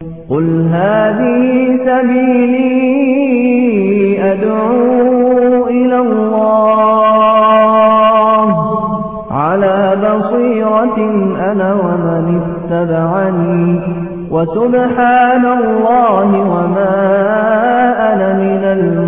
قل هذه سبيلي أدعو إلى الله على بصيرة أنا ومن اتبعني وسبحان الله وما أنا من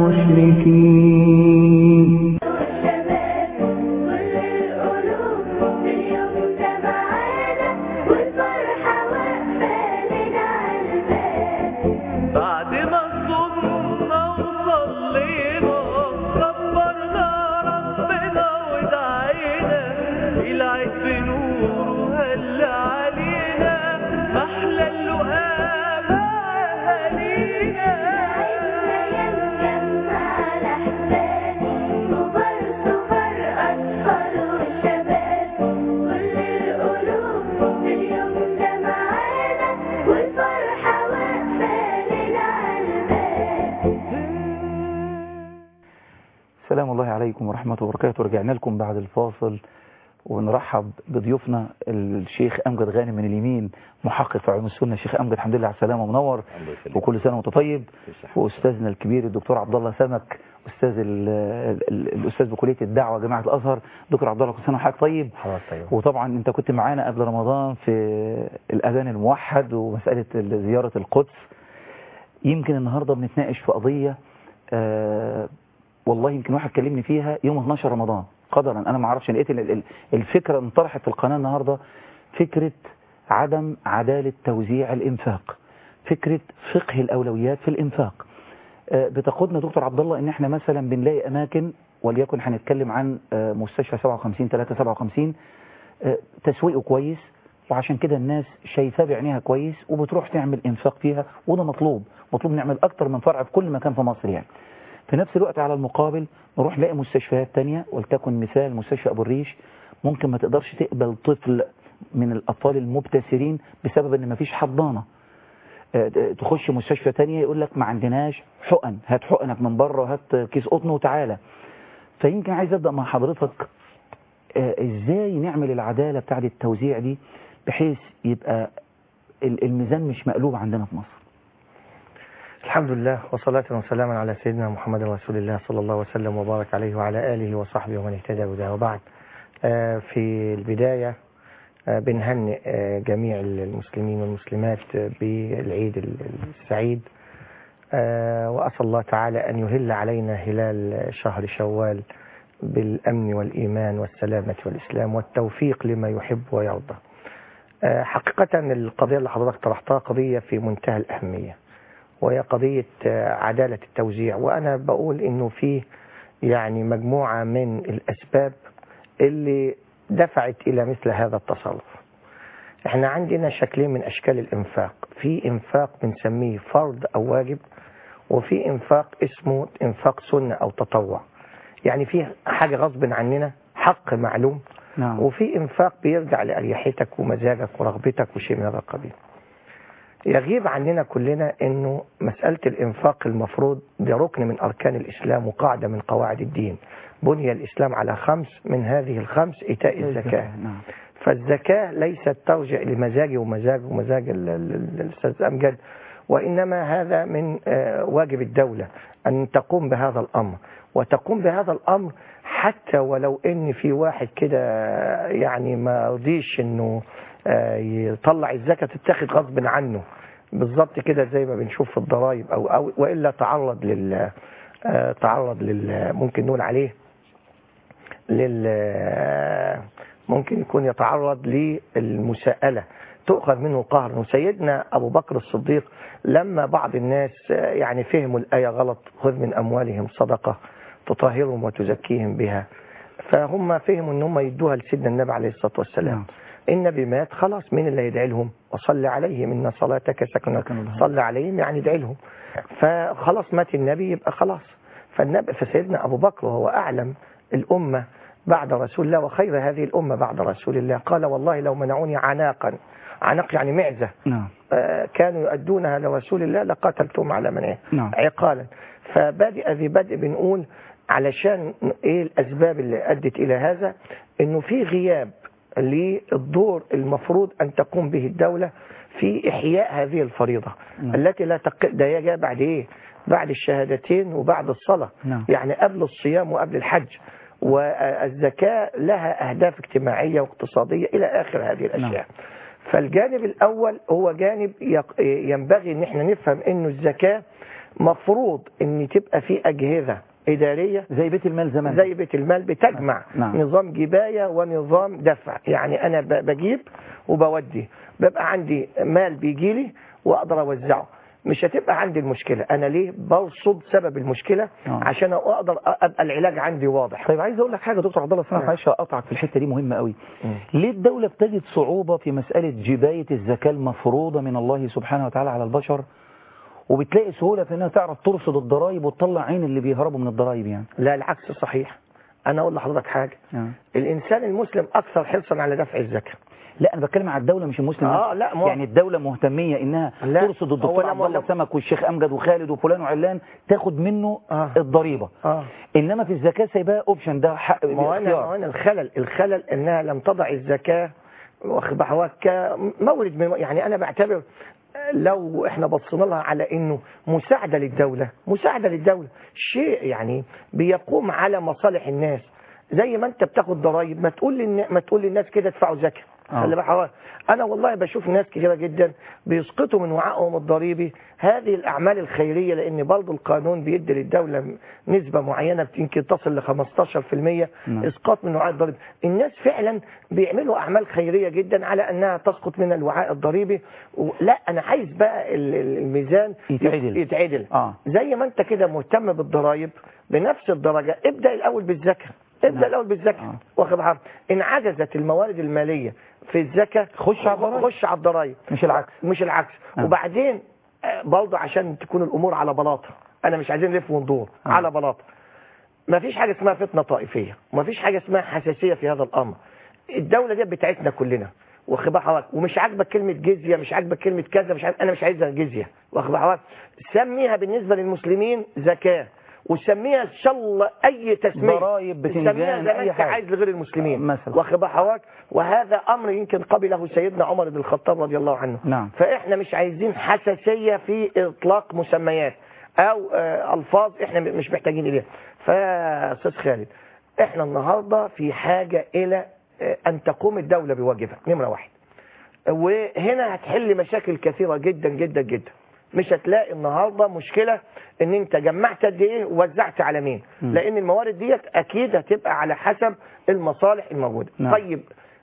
المشركين والشباب كل القلوب اليوم جمعانا والفرحة واقفة لنا عالباب بعد ما صمنا وصلينا كبرنا ربنا ودعينا العيد بنور وهل علينا محلى اللقاء مع اهالينا نجمع الأحباب كبار صغار أطفال وشباب كل القلوب اليوم جمعانا والفرحة واقفة لنا عالباب سلام الله عليكم ورحمة الله وبركاته رجعنا لكم بعد الفاصل ونرحب بضيوفنا الشيخ أمجد غانم من اليمين محقق في علوم السنة الشيخ أمجد الحمد لله على السلامة منور وكل سنة وانت طيب وأستاذنا الكبير الدكتور عبد الله سمك أستاذ ال- ال- الأستاذ بكلية الدعوة جامعة الأزهر دكتور عبد الله كل سنة وحضرتك طيب وطبعا انت كنت معانا قبل رمضان في الأذان الموحد ومسألة زيارة القدس يمكن النهاردة بنتناقش في قضية آه والله يمكن واحد كلمني فيها يوم 12 رمضان قدرا انا ما اعرفش لقيت ال- ال- الفكره اللي انطرحت في القناه النهارده فكره عدم عداله توزيع الانفاق فكره فقه الاولويات في الانفاق آه، بتقودنا دكتور عبد الله ان احنا مثلا بنلاقي اماكن وليكن هنتكلم عن آه، مستشفى 57 3 57 آه، تسويقه كويس وعشان كده الناس شايفاه بعينيها كويس وبتروح تعمل انفاق فيها وده مطلوب مطلوب نعمل اكتر من فرع في كل مكان في مصر يعني في نفس الوقت على المقابل نروح نلاقي مستشفيات تانية ولتكن مثال مستشفى أبو الريش ممكن ما تقدرش تقبل طفل من الأطفال المبتسرين بسبب إن مفيش حضانة آه، تخش مستشفى تانية يقول لك ما عندناش حقن هات حقنك من بره وهات كيس قطن وتعالى فيمكن عايز أبدأ مع حضرتك آه، إزاي نعمل العدالة بتاعة التوزيع دي بحيث يبقى ال- الميزان مش مقلوب عندنا في مصر الحمد لله وصلاة وسلاما على سيدنا محمد رسول الله صلى الله وسلم وبارك عليه وعلى آله وصحبه ومن اهتدى بهداه وبعد آه، في البداية آه، بنهنئ آه، جميع المسلمين والمسلمات آه، بالعيد ال- السعيد آه، وأسأل الله تعالى أن يهل علينا هلال شهر شوال بالأمن والإيمان والسلامة والإسلام والتوفيق لما يحب ويرضى آه، حقيقة القضية اللي حضرتك طرحتها قضية في منتهى الأهمية وهي قضية آه، عدالة التوزيع وأنا بقول إنه في يعني مجموعة من الأسباب اللي دفعت إلى مثل هذا التصرف احنا عندنا شكلين من أشكال الإنفاق في إنفاق بنسميه فرض أو واجب وفي إنفاق اسمه إنفاق سنة أو تطوع يعني في حاجة غصب عننا حق معلوم نعم وفي انفاق بيرجع لأريحتك ومزاجك ورغبتك وشيء من هذا القبيل يغيب عننا كلنا انه مسألة الانفاق المفروض ده ركن من اركان الاسلام وقاعدة من قواعد الدين بني الاسلام على خمس من هذه الخمس ايتاء الزكاة نعم فالزكاة ليست ترجع لمزاجي ومزاج ومزاج ال- ال- ال- الأستاذ أمجد وإنما هذا من آه، واجب الدولة أن تقوم بهذا الأمر وتقوم بهذا الأمر حتى ولو إن في واحد كده آه، يعني ما رضيش إنه آه، يطلع الزكاة تتاخد غصب عنه بالظبط كده زي ما بنشوف في الضرائب أو, أو وإلا تعرض لل آه، تعرض لل ممكن نقول عليه لل ممكن يكون يتعرض للمساءلة تؤخذ منه قهر وسيدنا أبو بكر الصديق لما بعض الناس يعني فهموا الآية غلط خذ من أموالهم صدقة تطهرهم وتزكيهم بها فهم فهموا ان هم يدوها لسيدنا النبي عليه الصلاة والسلام نعم. النبي مات خلاص مين اللي يدعي لهم وصلي عليهم ان صلاتك سكن سكن لهم. صلي عليهم يعني ادعي لهم فخلاص مات النبي يبقى خلاص فالنبي فسيدنا ابو بكر وهو اعلم الامه بعد رسول الله وخير هذه الامه بعد رسول الله قال والله لو منعوني عناقا عناق يعني معزه نعم آه، كانوا يؤدونها لرسول الله لقاتلتهم على منعه نعم. عقالا فبادئ ذي بدء بنقول علشان ايه الاسباب اللي ادت الى هذا انه في غياب للدور المفروض ان تقوم به الدولة في إحياء هذه الفريضة نعم. التي لا تق... ده جاء بعد إيه بعد الشهادتين وبعد الصلاة نعم. يعني قبل الصيام وقبل الحج والزكاة لها أهداف اجتماعية واقتصادية إلى آخر هذه الأشياء نعم. فالجانب الأول هو جانب يق- ينبغي أن احنا نفهم أنه الزكاة مفروض أن تبقى في أجهزة إدارية زي بيت المال زمان زي بيت المال بتجمع نعم. نظام جباية ونظام دفع يعني أنا ب- بجيب وبودي ببقى عندي مال بيجي لي وأقدر أوزعه مش هتبقى عندي المشكلة أنا ليه برصد سبب المشكلة آه. عشان أقدر أبقى العلاج عندي واضح طيب عايز اقول لك حاجه دكتور عبد الله سامح نعم. معلش اقطعك في الحته دي مهمه قوي مم. ليه الدوله بتجد صعوبه في مساله جبايه الزكاه المفروضه من الله سبحانه وتعالى على البشر وبتلاقي سهوله في انها تعرف ترصد الضرائب وتطلع عين اللي بيهربوا من الضرائب يعني لا العكس صحيح أنا أقول لحضرتك حاجة آه. الإنسان المسلم أكثر حرصا على دفع الزكاة لا انا بتكلم على الدوله مش المسلم آه، نفسه. لا، ما هو- يعني الدوله مهتميه انها لا، ترصد هو الدكتور لما- عبد الله لما- سمك والشيخ امجد وخالد وفلان وعلان تاخد منه آه. الضريبه آه. انما في الزكاه سايباها اوبشن ده حق ما هو انا ما هو اختيار انا الخلل الخلل انها لم تضع الزكاه واخد بالك كمورد من يعني انا بعتبر لو احنا بصينا لها على انه مساعده للدوله مساعده للدوله شيء يعني بيقوم على مصالح الناس زي ما انت بتاخد ضرائب ما تقول للنا- ما تقول للناس كده ادفعوا زكاه آه. خلي بالك حضرتك. انا والله بشوف ناس كثيره جدا بيسقطوا من وعائهم الضريبي هذه الاعمال الخيريه لان برضه القانون بيدي للدوله نسبه معينه يمكن تصل ل 15% نعم. اسقاط من وعاء الضريبي الناس فعلا بيعملوا اعمال خيريه جدا على انها تسقط من الوعاء الضريبي و- لا انا عايز بقى ال- ال- الميزان يتعدل. يتعدل آه. زي ما انت كده مهتم بالضرائب بنفس الدرجه ابدا الاول بالزكاه ابدا نعم. الاول بالزكاه آه. واخد بالك ان عجزت الموارد الماليه في الزكاه خش على الضرائب. خش على الضرائب مش العكس. مش العكس آه. وبعدين آه، برضه عشان تكون الامور على بلاطه انا مش عايزين نلف وندور آه. على بلاطه ما فيش حاجه اسمها فتنه طائفيه وما فيش حاجه اسمها حساسيه في هذا الامر الدوله دي بتاعتنا كلنا واخد بال حضرتك ومش عاجبك كلمه جزيه مش عاجبك كلمه كذا مش عاجب انا مش عايزها جزيه واخد بال حضرتك سميها بالنسبه للمسلمين زكاه وسميها ان شاء الله اي تسميه ضرايب، بتنجان، سميها زي ما أي انت حاجة. عايز لغير المسلمين مثلا. واخد بال حضرتك وهذا امر يمكن قبله سيدنا عمر بن الخطاب رضي الله عنه نعم. فاحنا مش عايزين حساسيه في اطلاق مسميات او آه، الفاظ احنا م- مش محتاجين اليها فاستاذ خالد احنا النهارده في حاجه الى آه، ان تقوم الدوله بواجبها نمره واحد وهنا هتحل مشاكل كثيره جدا جدا جدا مش هتلاقي النهارده مشكله ان انت جمعت قد ايه ووزعت على مين مم. لان الموارد ديت اكيد هتبقى على حسب المصالح الموجوده نعم. طيب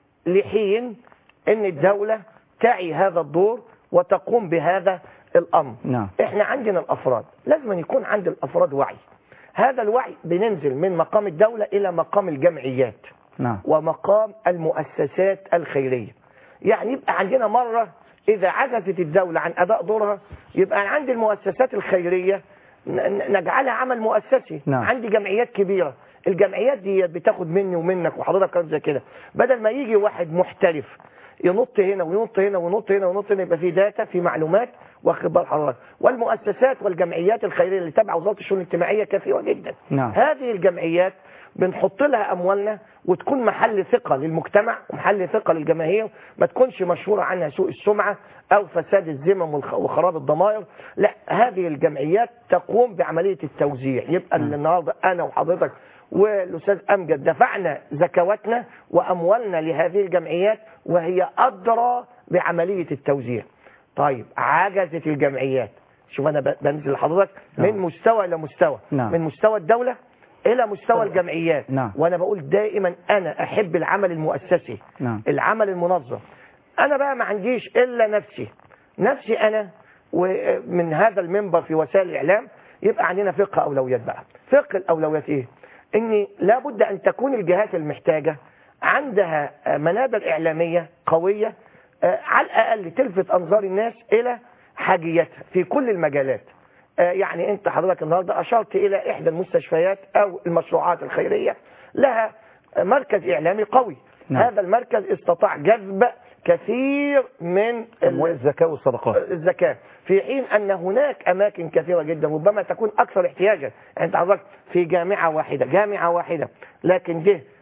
لحين ان الدوله تعي هذا الدور وتقوم بهذا الامر نعم. احنا عندنا الافراد لازم أن يكون عند الافراد وعي هذا الوعي بننزل من مقام الدوله الى مقام الجمعيات نعم ومقام المؤسسات الخيريه يعني يبقى عندنا مره اذا عجزت الدوله عن اداء دورها يبقى عند المؤسسات الخيريه ن- ن- نجعلها عمل مؤسسي نعم. عندي جمعيات كبيره الجمعيات دي بتاخد مني ومنك وحضرتك كلام زي كده بدل ما يجي واحد محترف ينط هنا وينط هنا وينط هنا وينط هنا يبقى في داتا في معلومات واخد بال حضرتك والمؤسسات والجمعيات الخيريه اللي تابعه وزاره الشؤون الاجتماعيه كثيره جدا نعم. هذه الجمعيات بنحط لها اموالنا وتكون محل ثقه للمجتمع ومحل ثقه للجماهير ما تكونش مشهوره عنها سوء السمعه او فساد الذمم والخ- وخراب الضمائر لا هذه الجمعيات تقوم بعمليه التوزيع يبقى نعم. النهارده انا وحضرتك والاستاذ امجد دفعنا زكواتنا واموالنا لهذه الجمعيات وهي ادرى بعمليه التوزيع طيب عجزت الجمعيات شوف انا ب- بنزل لحضرتك نعم. من مستوى الى مستوى نعم. من مستوى الدوله الى مستوى الجمعيات نعم. وانا بقول دائما انا احب العمل المؤسسي نعم. العمل المنظم انا بقى ما عنديش الا نفسي نفسي انا ومن هذا المنبر في وسائل الاعلام يبقى عندنا فقه اولويات بقى فقه الاولويات ايه ان لابد ان تكون الجهات المحتاجه عندها آه، منابر اعلاميه قويه آه، على الاقل تلفت انظار الناس الى حاجيتها في كل المجالات آه، يعني انت حضرتك النهارده اشرت الى احدى المستشفيات او المشروعات الخيريه لها آه، مركز اعلامي قوي نعم. هذا المركز استطاع جذب كثير من أموال ال- الزكاة والصدقات الزكاة في حين أن هناك أماكن كثيرة جدا ربما تكون أكثر احتياجا يعني أنت حضرتك في جامعة واحدة جامعة واحدة لكن ده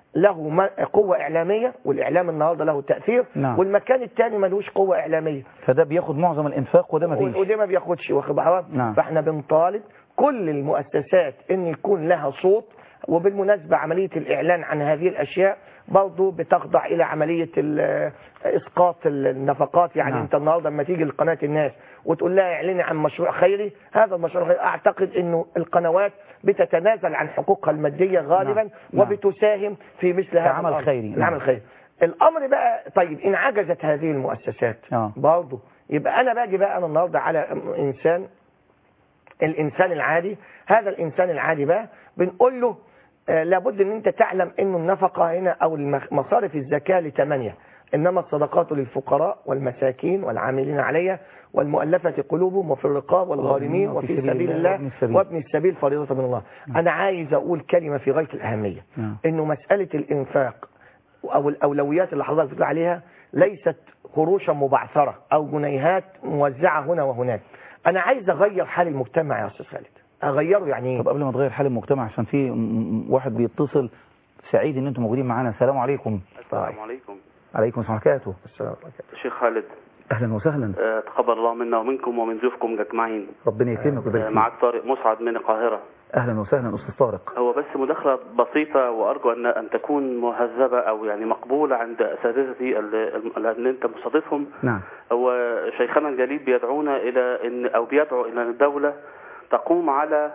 له م- قوة إعلامية والإعلام النهاردة له تأثير نعم. والمكان الثاني ملوش قوة إعلامية فده بياخد معظم الانفاق وده ما فيش وده ما بياخدش واخد بالك نعم. فاحنا بنطالب كل المؤسسات ان يكون لها صوت وبالمناسبة عملية الإعلان عن هذه الأشياء برضه بتخضع إلى عملية ال- إسقاط النفقات يعني نعم. أنت النهاردة لما تيجي لقناة الناس وتقول لها اعلني عن مشروع خيري هذا المشروع الخيري أعتقد أنه القنوات بتتنازل عن حقوقها المادية غالبا نعم. نعم. وبتساهم في مثل هذا كعمل الأمر. خيري. نعم. العمل خيري الأمر بقى طيب إن عجزت هذه المؤسسات آه. برضه يبقى أنا باجي بقى أنا النهاردة على إنسان الإنسان العادي هذا الإنسان العادي بقى بنقول له آه، لابد ان انت تعلم انه النفقة هنا او المخ- مصارف الزكاة لثمانية انما الصدقات للفقراء والمساكين والعاملين عليها والمؤلفة قلوبهم وفي الرقاب والغارمين وفي سبيل الله وابن السبيل. وابن السبيل فريضة من الله انا عايز اقول كلمة في غاية الاهمية نعم. انه مسألة الانفاق او الاولويات اللي حضرتك بتقول عليها ليست قروشا مبعثرة او جنيهات موزعة هنا وهناك انا عايز اغير حال المجتمع يا استاذ خالد اغيره يعني ايه طب قبل ما تغير حال المجتمع عشان في م- م- واحد بيتصل سعيد ان انتم موجودين معانا السلام عليكم السلام عليكم عليكم السلام وبركاته السلام عليكم شيخ خالد اهلا وسهلا آه، تقبل الله منا ومنكم ومن ضيوفكم اجمعين ربنا يكرمك آه، ويبارك معك فيك طارق مسعد من القاهرة اهلا وسهلا استاذ طارق هو بس مداخلة بسيطة وأرجو أن أن تكون مهذبة أو يعني مقبولة عند أساتذتي ال- ال- اللي أنت مستضيفهم نعم هو شيخنا الجليل بيدعونا إلى أن أو بيدعو إلى أن الدولة تقوم على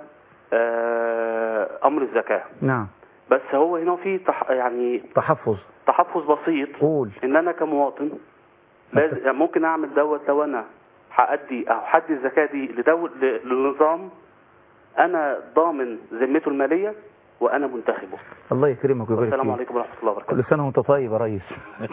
آه، أمر الزكاة نعم بس هو هنا في تح يعني تحفظ تحفظ بسيط قول ان انا كمواطن لازم يعني ممكن اعمل دوت لو انا هادي او حدي الزكاه دي لدول ل- لنظام انا ضامن ذمته الماليه وانا منتخبه الله يكرمك ويبارك والسلام فيك عليكم ورحمه الله وبركاته كل سنه وانت طيب يا ريس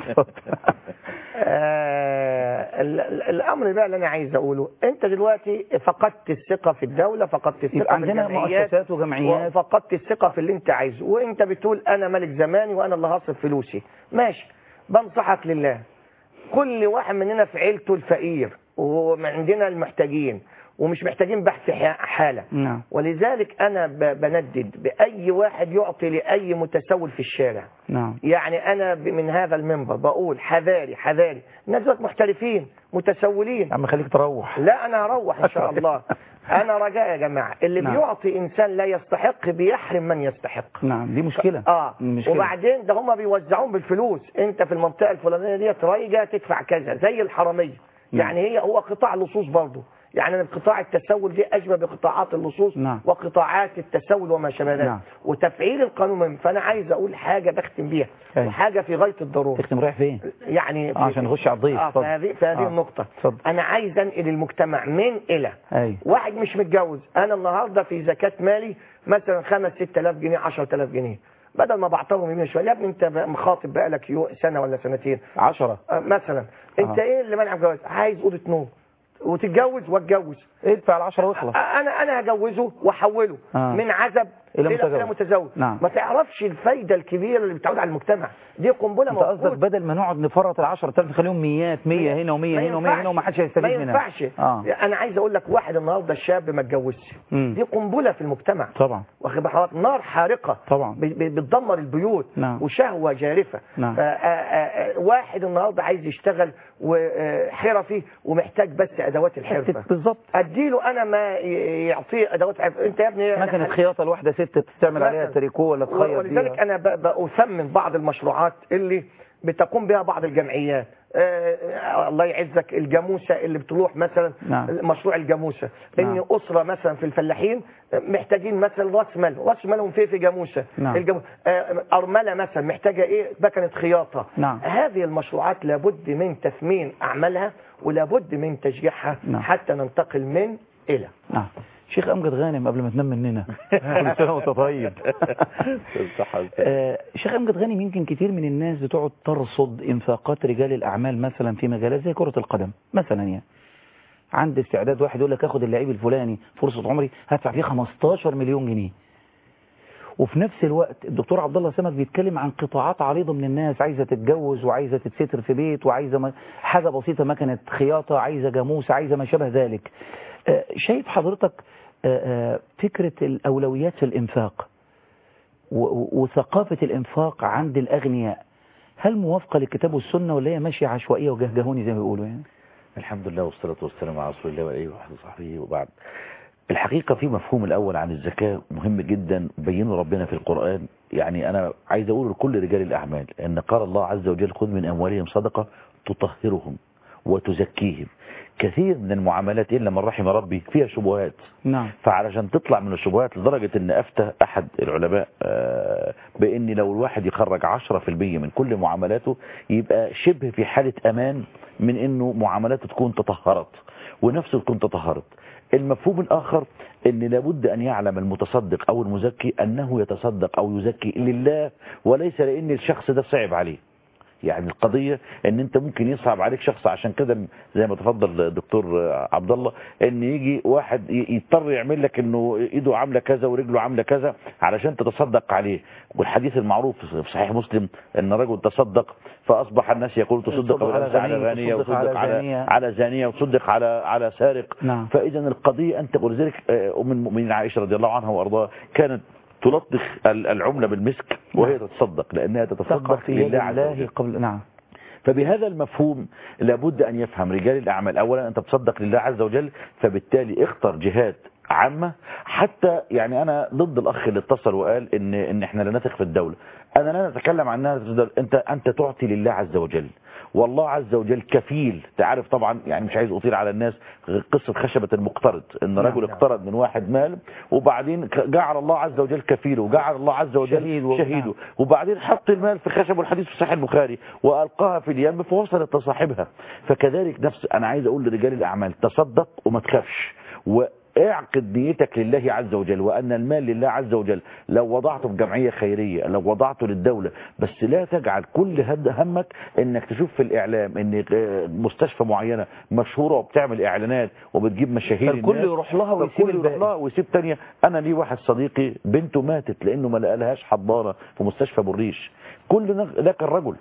آه ال- ال- الامر بقى اللي انا عايز اقوله انت دلوقتي فقدت الثقه في الدوله فقدت الثقه يبقى في عندنا الجمعيات مؤسسات وجمعيات وفقدت الثقه في اللي انت عايزه وانت بتقول انا ملك زماني وانا اللي هصرف فلوسي ماشي بنصحك لله كل واحد مننا في عيلته الفقير وعندنا المحتاجين ومش محتاجين بحث ح- حاله نعم ولذلك انا ب- بندد باي واحد يعطي لاي متسول في الشارع نعم يعني انا ب- من هذا المنبر بقول حذاري حذاري الناس دول محترفين متسولين يا عم خليك تروح لا انا هروح ان شاء الله انا رجاء يا جماعه اللي نعم. بيعطي انسان لا يستحق بيحرم من يستحق نعم دي مشكله اه مشكله وبعدين ده هم بيوزعون بالفلوس انت في المنطقه الفلانيه ديت رايجه تدفع كذا زي الحراميه يعني هي هو قطاع لصوص برضه يعني قطاع التسول دي اشبه بقطاعات اللصوص نعم. وقطاعات التسول وما شابه ذلك نعم. وتفعيل القانون مهم. فانا عايز اقول حاجه بختم بيها أيوة. وحاجه في غايه الضروره تختم رايح فين يعني آه، عشان نخش على الضيف. اه في اتفضل. هذه في هذه آه. النقطه اتفضل. انا عايز انقل المجتمع من الى ايوه واحد مش متجوز انا النهارده في زكاه مالي مثلا 5 6000 جنيه 10000 جنيه بدل ما بعطلهم يمين شويه يا ابني انت بقى مخاطب بقالك يو- سنه ولا سنتين 10 آه، مثلا انت آه. ايه اللي منع الجواز عايز اوضه نوم وتتجوز واتجوز ادفع ال 10 واخلص انا انا هجوزه واحوله آه. من عزب إلى الى متزوج. الى متزوج نعم. ما تعرفش الفايده الكبيره اللي بتعود على المجتمع دي قنبله انت قصدك موجودة. بدل ما نقعد نفرط ال 10000 نخليهم ميات 100 هنا و100 ما هنا و100 ينفعش. هنا وما حدش هيستفيد ما منها ينفعش اه انا عايز اقول لك واحد النهارده شاب ما اتجوزش مم. دي قنبله في المجتمع طبعا واخد بال حضرتك نار حارقه طبعا. ب- ب- بتدمر البيوت نعم. وشهوه جارفه نعم. فا- آ- آ- آ- واحد النهارده عايز يشتغل وحرفي ومحتاج بس ادوات الحرفه بالظبط اديله انا ما ي- يعطيه ادوات حرفه انت يا ابني مكنه خياطه الواحده ست تعمل عليها مثلاً. تريكو ولا تخيط ولذلك بيها انا ب- بأثمن بعض المشروعات اللي بتقوم بها بعض الجمعيات آه الله يعزك الجاموسه اللي بتروح مثلا نعم. مشروع الجاموسه ان نعم. اسره مثلا في الفلاحين محتاجين مثلا راس مال راس مالهم في في جاموسه نعم. الجامو... آه ارمله مثلا محتاجه ايه مكنه خياطه نعم. هذه المشروعات لابد من تثمين اعمالها ولابد من تشجيعها نعم. حتى ننتقل من الى نعم شيخ امجد غانم قبل ما تنام مننا كل سنه وانت طيب آه، شيخ امجد غانم يمكن كتير من الناس بتقعد ترصد انفاقات رجال الاعمال مثلا في مجالات زي كره القدم مثلا يعني عند استعداد واحد يقول لك اخد اللعيب الفلاني فرصه عمري هدفع فيه 15 مليون جنيه وفي نفس الوقت الدكتور عبد الله سمك بيتكلم عن قطاعات عريضه من الناس عايزه تتجوز وعايزه تتستر في بيت وعايزه ما- حاجه بسيطه مكنه خياطه عايزه جاموس عايزه ما شابه ذلك آه، شايف حضرتك آه، آه، فكره الاولويات في الانفاق و- وثقافة الإنفاق عند الأغنياء هل موافقة للكتاب والسنة ولا هي ماشية عشوائية وجهجهوني زي ما بيقولوا يعني الحمد لله والصلاة والسلام على رسول الله وعليه وصحبه وبعد الحقيقة في مفهوم الأول عن الزكاة مهم جدا بينه ربنا في القرآن يعني أنا عايز أقول لكل رجال الأعمال أن قال الله عز وجل خذ من أموالهم صدقة تطهرهم وتزكيهم كثير من المعاملات إلا من رحم ربي فيها شبهات نعم فعلشان تطلع من الشبهات لدرجة ان افتى احد العلماء آه، بان لو الواحد يخرج 10% من كل معاملاته يبقى شبه في حالة امان من انه معاملاته تكون تطهرت ونفسه تكون تطهرت المفهوم الاخر ان لابد ان يعلم المتصدق او المزكي انه يتصدق او يزكي لله وليس لان الشخص ده صعب عليه يعني القضية ان انت ممكن يصعب عليك شخص عشان كده زي ما تفضل الدكتور عبد الله ان يجي واحد ي- يضطر يعمل لك انه ايده عاملة كذا ورجله عاملة كذا علشان تتصدق عليه والحديث المعروف في صحيح مسلم ان رجل تصدق فاصبح الناس يقول تصدق تصدق على بالأمس على غني غنية وتصدق على وتصدق على زانية. على زانية وتصدق على على سارق نعم. فاذا القضية انت ولذلك آه، ام المؤمنين عائشة رضي الله عنها وارضاها كانت تلطخ ال- العملة بالمسك وهي تتصدق لانها تقع تتصدق في يد لله عز وجل الله قبل نعم فبهذا المفهوم لابد أن يفهم رجال الأعمال أولا أنت تصدق لله عز وجل فبالتالي اختر جهات عامة حتى يعني أنا ضد الأخ اللي اتصل وقال إن, إن إحنا لا نثق في الدولة أنا لا نتكلم عن أنها تقدر- أنت, أنت تعطي لله عز وجل والله عز وجل كفيل تعرف طبعا يعني مش عايز أطيل على الناس قصة خشبة المقترض إن رجل اقترض من واحد مال وبعدين ك- جعل الله عز وجل كفيله وجعل الله عز وجل شهيد و- شهيده وبعدين حط المال في خشب والحديث في صحيح البخاري وألقاها في اليم فوصلت لصاحبها فكذلك نفس أنا عايز أقول لرجال الأعمال تصدق وما تخافش واعقد نيتك لله عز وجل وأن المال لله عز وجل لو وضعته في جمعية خيرية لو وضعته للدولة بس لا تجعل كل هد همك انك تشوف في الإعلام ان آه، مستشفى معينة مشهورة وبتعمل إعلانات وبتجيب مشاهير فالكل الناس. يروح لها ويسيب فالكل يروح الباقي. لها ويسيب تانية انا لي واحد صديقي بنته ماتت لانه ما لقالهاش حضانه في مستشفى بالريش كل نغ- ذاك الرجل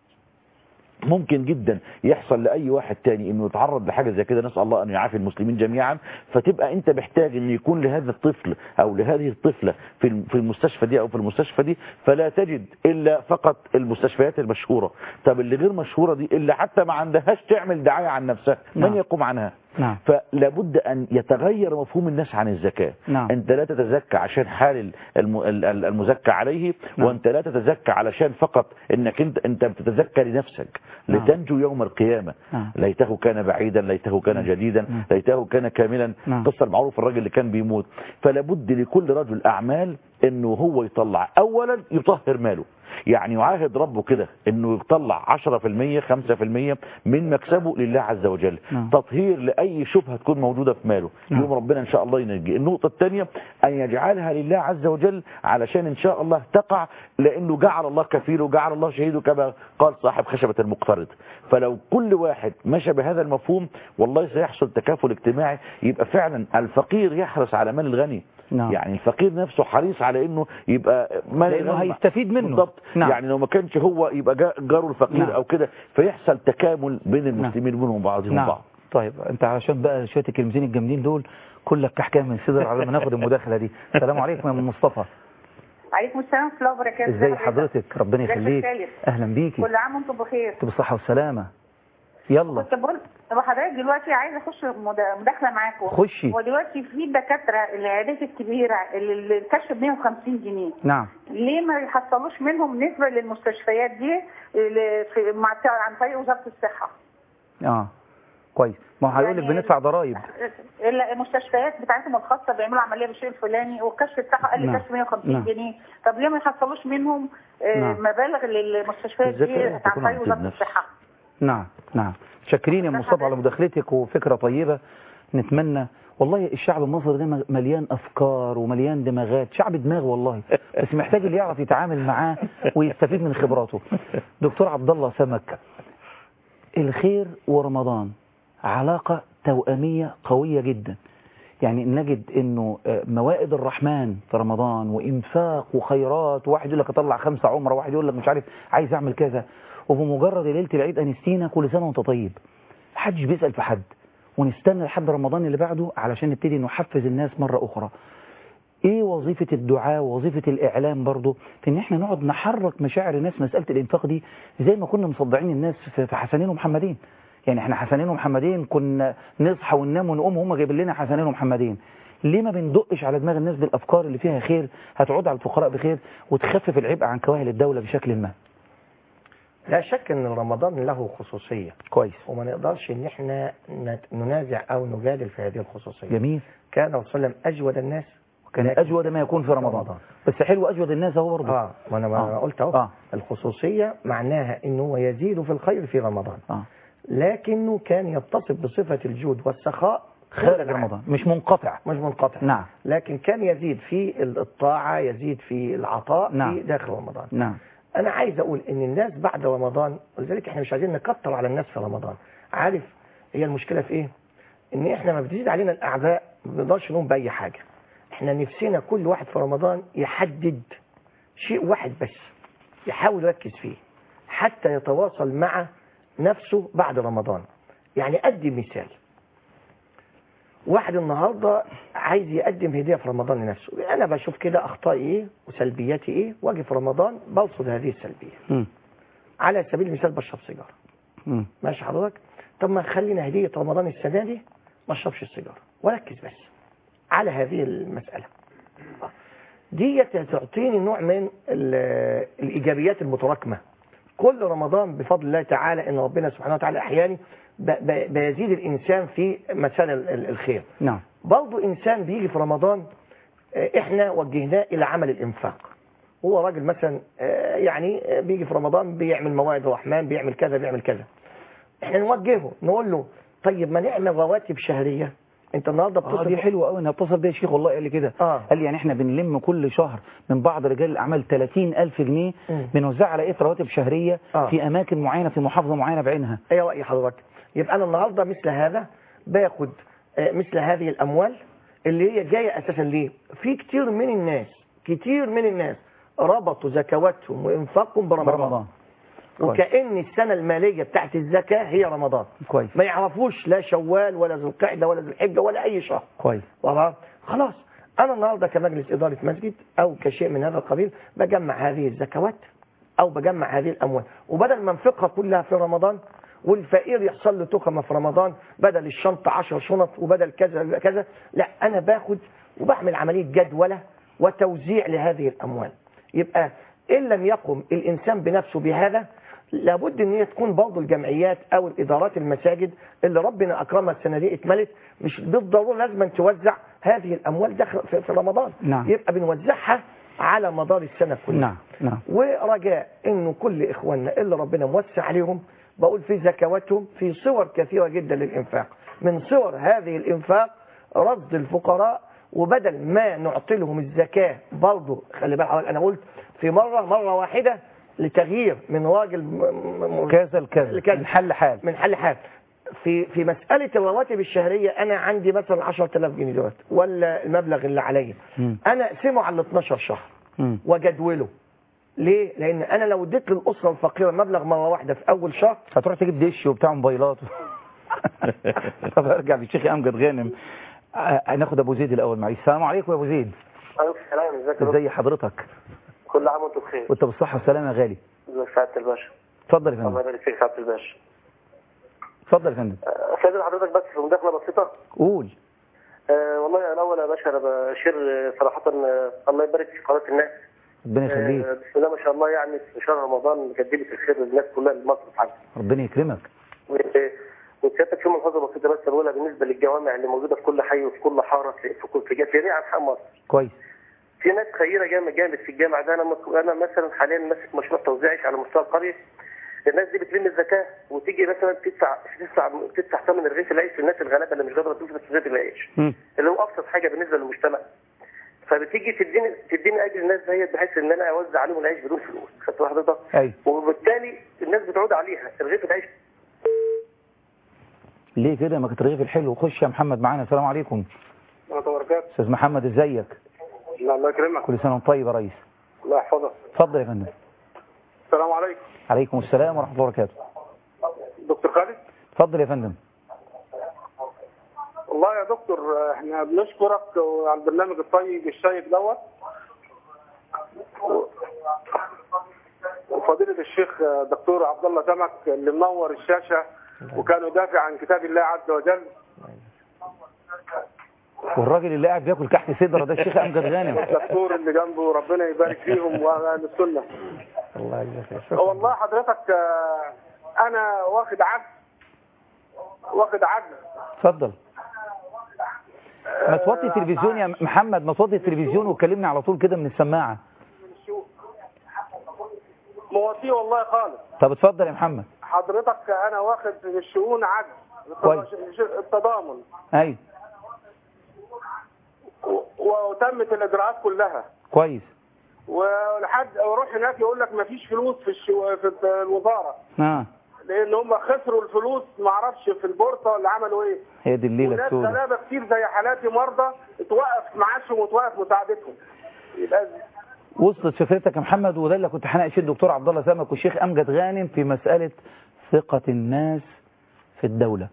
ممكن جدا يحصل لأي واحد تاني انه يتعرض لحاجة زي كده نسأل الله ان يعافي المسلمين جميعا فتبقى انت محتاج ان يكون لهذا الطفل او لهذه الطفلة في الم- في المستشفى دي او في المستشفى دي فلا تجد الا فقط المستشفيات المشهورة طب اللي غير مشهورة دي اللي حتى ما عندهاش تعمل دعاية عن نفسها من نعم. يقوم عنها نعم فلابد أن يتغير مفهوم الناس عن الزكاة نعم. أنت لا تتزكى عشان حال الم- ال- ال- المزكى عليه نعم. وأنت لا تتزكى علشان فقط أنك أنت, انت بتتزكى لنفسك نعم. لتنجو يوم القيامة نعم. ليته كان بعيدا ليته كان جديدا نعم. ليته كان كاملا نعم. قصة المعروف الراجل اللي كان بيموت فلابد لكل رجل أعمال أنه هو يطلع أولا يطهر ماله يعني يعاهد ربه كده انه يطلع 10% 5% من مكسبه لله عز وجل نعم. تطهير لأي شبهة تكون موجودة في ماله نعم. يوم ربنا إن شاء الله ينجي النقطة الثانية أن يجعلها لله عز وجل علشان إن شاء الله تقع لأنه جعل الله كفيله وجعل الله شهيده كما قال صاحب خشبة المقترض فلو كل واحد مشى بهذا المفهوم والله سيحصل تكافل اجتماعي يبقى فعلا الفقير يحرص على مال الغني نعم. يعني الفقير نفسه حريص على انه يبقى مال لأنه الغني هيستفيد منه. بالضبط نعم. يعني لو ما كانش هو يبقى جا- جاره الفقير نعم. او كده فيحصل تكامل بين المسلمين وبينهم بعضهم نعم بعض طيب انت علشان بقى شويه الكلمتين الجامدين دول كلك احكام من صدر على ما ناخد المداخله دي السلام عليكم يا ام مصطفى عليكم السلام ورحمه الله وبركاته ازي حضرتك ربنا ازيك يا يخليك سالم؟ اهلا بيكي كل عام وانتم بخير انت بالصحه والسلامه يلا كنت بقول طب حضرتك دلوقتي عايزه اخش مد- مداخله معاكم خشي. هو دلوقتي في دكاتره العيادات الكبيره اللي اللي الكشف ب 150 جنيه نعم ليه ما يحصلوش منهم نسبه للمستشفيات دي اللي في مع عن طريق وزاره الصحه اه كويس ما هو هيقول لك يعني بندفع ضرائب ال- المستشفيات بتاعتهم الخاصه بيعملوا عمليه بالشيء الفلاني والكشف بتاعها قال لي نعم. كشف 150 نعم. جنيه طب ليه ما يحصلوش منهم آه، نعم. مبالغ للمستشفيات دي الزكاة عن تكون طريق عن وزاره النفس. الصحه نعم نعم شاكرين يا ام مصطفى على مداخلتك وفكره طيبه نتمنى والله الشعب المصري ده مليان افكار ومليان دماغات شعب دماغ والله بس محتاج اللي يعرف يتعامل معاه ويستفيد من خبراته دكتور عبد الله سمك الخير ورمضان علاقة توأمية قوية جدا يعني نجد انه آه، موائد الرحمن في رمضان وانفاق وخيرات واحد يقول لك اطلع خمسة عمره واحد يقول لك مش عارف عايز اعمل كذا وبمجرد ليله العيد انستينا كل سنه وانت طيب محدش بيسال في حد ونستنى لحد رمضان اللي بعده علشان نبتدي نحفز الناس مره اخرى ايه وظيفة الدعاء ووظيفة الاعلام برضو في ان احنا نقعد نحرك مشاعر الناس مسألة الانفاق دي زي ما كنا مصدعين الناس في في حسنين ومحمدين يعني احنا حسنين ومحمدين كنا نصحى وننام ونقوم هم جايبين لنا حسنين ومحمدين ليه ما بندقش على دماغ الناس بالافكار اللي فيها خير هتعود على الفقراء بخير وتخفف العبء عن كواهل الدولة بشكل ما لا شك ان رمضان له خصوصية كويس وما نقدرش ان احنا نت- ننازع او نجادل في هذه الخصوصية جميل كان الرسول صلى الله عليه وسلم اجود الناس كان لكن- اجود ما يكون في رمضان رمضان. بس حلو اجود الناس اهو برضه اه ما انا ما آه. أنا قلت اهو آه. الخصوصية معناها انه هو يزيد في الخير في رمضان اه لكنه كان يتصف بصفة الجود والسخاء خارج طول العام. رمضان مش منقطع مش منقطع نعم لكن كان يزيد في الطاعة يزيد في العطاء نعم. في داخل رمضان نعم انا عايز اقول ان الناس بعد رمضان ولذلك احنا مش عايزين نكتر على الناس في رمضان عارف هي المشكله في ايه ان احنا ما بتزيد علينا الاعباء ما بنقدرش نقوم باي حاجه احنا نفسنا كل واحد في رمضان يحدد شيء واحد بس يحاول يركز فيه حتى يتواصل مع نفسه بعد رمضان يعني ادي مثال واحد النهارده عايز يقدم هديه في رمضان لنفسه انا بشوف كده اخطائي ايه وسلبياتي ايه واجي في رمضان برصد هذه السلبيه مم. على سبيل المثال بشرب سيجاره مم. ماشي حضرتك طب ما خلينا هديه رمضان السنه دي ما اشربش السيجاره وركز بس على هذه المساله دي تعطيني نوع من ال- الايجابيات المتراكمه كل رمضان بفضل الله تعالى ان ربنا سبحانه وتعالى احياني ب- ب- بيزيد الانسان في مسار ال- ال- الخير نعم برضه انسان بيجي في رمضان آه، احنا وجهناه الى عمل الانفاق هو راجل مثلا آه، يعني آه، بيجي في رمضان بيعمل موائد الرحمن بيعمل كذا بيعمل كذا احنا نوجهه نقول له طيب ما نعمل رواتب شهريه انت النهارده اه دي بتصرف حلوه قوي انا اتصل بيا شيخ والله قال لي كده آه. قال لي يعني احنا بنلم كل شهر من بعض رجال الاعمال 30000 جنيه مم. بنوزعها على ايه رواتب شهريه آه. في اماكن معينه في محافظه معينه بعينها ايه راي حضرتك يبقى انا النهارده مثل هذا باخد آه، مثل هذه الاموال اللي هي جايه اساسا ليه في كتير من الناس كتير من الناس ربطوا زكواتهم وانفاقهم برمضان, برمضان كويس. وكأن السنة المالية بتاعت الزكاة هي رمضان كويس ما يعرفوش لا شوال ولا ذو القعدة ولا ذو الحجة ولا أي شهر كويس طبعا خلاص أنا النهاردة كمجلس إدارة مسجد أو كشيء من هذا القبيل بجمع هذه الزكوات أو بجمع هذه الأموال وبدل ما انفقها كلها في رمضان والفقير يحصل له تخمة في رمضان بدل الشنطة 10 شنط وبدل كذا كذا لا أنا باخد وبعمل عملية جدولة وتوزيع لهذه الأموال يبقى إن لم يقم الإنسان بنفسه بهذا لابد ان هي تكون برضه الجمعيات او الادارات المساجد اللي ربنا اكرمها السنه دي اتملت مش بالضروره لازم أن توزع هذه الاموال داخل في في رمضان نعم. يبقى بنوزعها على مدار السنه كلها نعم نعم ورجاء انه كل اخواننا اللي ربنا موسع عليهم بقول في زكواتهم في صور كثيره جدا للانفاق من صور هذه الانفاق رصد الفقراء وبدل ما نعطي لهم الزكاه برضه خلي بالك انا قلت في مره مره واحده لتغيير من راجل م- م- كذا لكذا لكذا. من حل حال من حل حال في في مساله الرواتب الشهريه انا عندي مثلا 10000 جنيه دلوقتي ولا المبلغ اللي عليا مم. انا اقسمه على 12 شهر مم. وجدوله ليه؟ لان انا لو اديت للاسره الفقيره مبلغ مره واحده في اول شهر هتروح تجيب دش وبتاع موبايلات طب ارجع للشيخ امجد غانم آه، ناخد ابو زيد الاول معلش السلام عليكم يا ابو زيد عليكم السلام ازيك يا دكتور؟ ازي حضرتك كل عام وانتم بخير وانت بالصحه والسلامه يا غالي ازيك سعاده الباشا اتفضل يا الله فندم يبارك فيك سعاده الباشا اتفضل يا فندم آه، استاذن حضرتك بس في مداخله بسيطه قول آه، والله انا اول يا باشا انا بشير آه، صراحه آه، الله يبارك في قناه الناس ربنا يخليك آه، بسم الله ما شاء الله يعني في شهر رمضان قدمت الخير للناس كلها لمصر بحاجه ربنا يكرمك وسيادتك في ملحوظه بسيطه بس اقولها بالنسبه للجوامع اللي موجوده في كل حي وفي كل حاره في في كل في جميع انحاء مصر كويس في ناس خيره جامد جامد في الجامع ده انا مس- انا مثلا حاليا ماسك مشروع توزيعي على مستوى القريه الناس دي بتلم الزكاه وتيجي مثلا تدفع تدفع تدفع ثمن رغيف العيش للناس الغلابه اللي مش قادره تدفع رغيف العيش مم. اللي هو ابسط حاجه بالنسبه للمجتمع فبتيجي تديني تديني اجر الناس ديت بحيث ان انا اوزع عليهم العيش بدون فلوس خدت حضرتك ايوه وبالتالي الناس بتعود عليها رغيف العيش ليه كده ما كنت رغيف الحلو خش يا محمد معانا السلام عليكم ورحمه الله وبركاته استاذ محمد ازيك الله يكرمك كل سنه وانت طيب يا ريس الله يحفظك اتفضل يا فندم السلام عليكم عليكم السلام ورحمه الله وبركاته دكتور خالد اتفضل يا فندم والله يا دكتور احنا بنشكرك على البرنامج الطيب الشيق دوت و- وفضيلة الشيخ دكتور عبد الله سمك اللي منور الشاشة وكان يدافع عن كتاب الله عز وجل والراجل اللي قاعد بياكل كحك سدرة ده الشيخ امجد غانم الدكتور اللي جنبه ربنا يبارك فيهم واهل السنة الله يجزاك خير. شكرا والله حضرتك آه، انا واخد عقد واخد عقد اتفضل ما توطي التلفزيون يا محمد ما توطي التلفزيون وكلمني على طول كده من السماعة مواسيه والله خالص طب اتفضل يا محمد حضرتك انا واخد من الشؤون عقد كويس. التضامن ايوه و- وتمت الاجراءات كلها كويس ولحد اروح هناك يقول لك ما فيش فلوس في الشو... في الوزاره اه لان هم خسروا الفلوس ما اعرفش في البورصه ولا عملوا ايه هي دي الليلة وناس السوداء غلابه كتير زي حالاتي مرضى اتوقف معاشهم وتوقف مساعدتهم يبقى وصلت فكرتك يا محمد وده اللي كنت هناقش الدكتور عبد الله سمك والشيخ امجد غانم في مسألة ثقة الناس في الدولة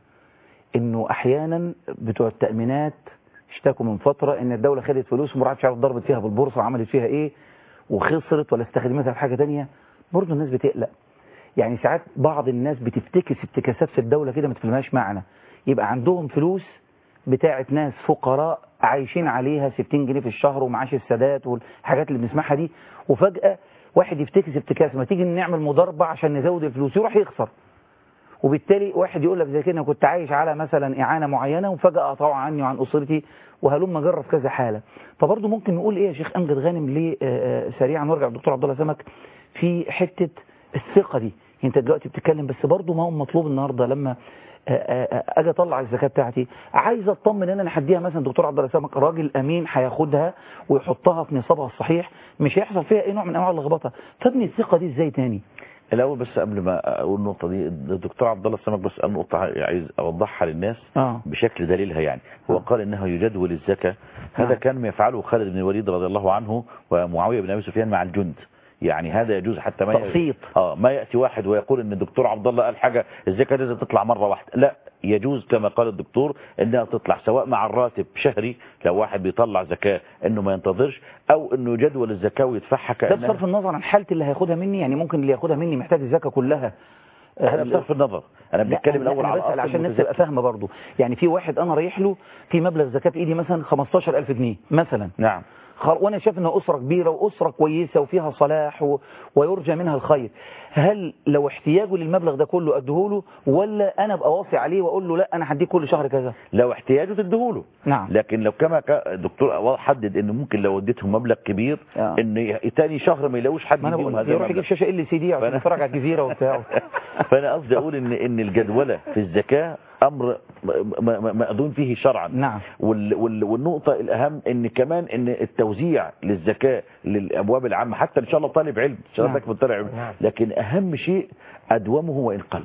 انه احيانا بتوع التأمينات اشتكوا من فترة ان الدولة خدت فلوس وما عادش عارف ضربت فيها بالبورصة وعملت فيها ايه وخسرت ولا استخدمتها في حاجة تانية برضه الناس بتقلق يعني ساعات بعض الناس بتفتكس افتكاسات في الدولة كده ما تفهمهاش معنى يبقى عندهم فلوس بتاعة ناس فقراء عايشين عليها 60 جنيه في الشهر ومعاش السادات والحاجات اللي بنسمعها دي وفجأة واحد يفتكس افتكاس ما تيجي نعمل مضاربة عشان نزود الفلوس يروح يخسر وبالتالي واحد يقول لك زي كده أنا كنت عايش على مثلا إعانة معينة وفجأة قطعوا عني وعن أسرتي وهلم جرب كذا حالة فبرضه ممكن نقول إيه يا شيخ أمجد غانم ليه آه، آه، سريعا نرجع للدكتور عبد الله سمك في حتة الثقة دي انت دلوقتي بتتكلم بس برضه ما هو مطلوب النهارده لما آه، آه، آه، اجي اطلع الزكاه بتاعتي عايز اطمن ان انا هديها مثلا دكتور عبد الله سمك راجل امين هياخدها ويحطها في نصابها الصحيح مش هيحصل فيها اي نوع من انواع اللخبطه تبني الثقه دي ازاي تاني الاول بس قبل ما اقول النقطه دي الدكتور عبد الله السمك بس قال نقطه عايز اوضحها للناس اه بشكل دليلها يعني هو قال انه يجدول الزكاه هذا نعم. كان ما يفعله خالد بن الوليد رضي الله عنه ومعاويه بن ابي سفيان مع الجند يعني هذا يجوز حتى ما تقسيط. اه ما ياتي واحد ويقول ان الدكتور عبد الله قال حاجه الزكاه لازم تطلع مره واحده لا يجوز كما قال الدكتور انها تطلع سواء مع الراتب شهري لو واحد بيطلع زكاه انه ما ينتظرش او انه يجدول الزكاه ويدفعها ده كانها بصرف النظر عن حالتي اللي هياخدها مني يعني ممكن اللي ياخدها مني محتاج الزكاه كلها آه، هذا بصرف النظر انا لا، بنتكلم لا، الاول أنا على بسأل أصل عشان الناس المتزكي. تبقى فاهمه برضه يعني في واحد انا رايح له في مبلغ زكاه في ايدي مثلا 15000 جنيه مثلا نعم خل- وانا شايف انها اسره كبيره واسره كويسه وفيها صلاح و... ويرجى منها الخير هل لو احتياجه للمبلغ ده كله اديهوله ولا انا ابقى واصي عليه واقول له لا انا هديك كل شهر كذا لو احتياجه تديهوله نعم لكن لو كما كا- الدكتور حدد ان ممكن لو اديتهم مبلغ كبير آه. ان ي- تاني شهر ما يلاقوش حد ما انا يديهم بقول هذا يروح يجيب المبلغ شاشه ال سي دي عشان فأنا- يتفرج على الجزيره وبتاع فانا قصدي اقول ان ان الجدوله في الزكاه امر م- م- مأذون فيه شرعا نعم وال وال والنقطة الأهم إن كمان إن التوزيع للزكاة للأبواب العامة حتى إن شاء الله طالب علم إن شاء الله نعم. تكفي طالب علم نعم. لكن أهم شيء أدومه وإن قل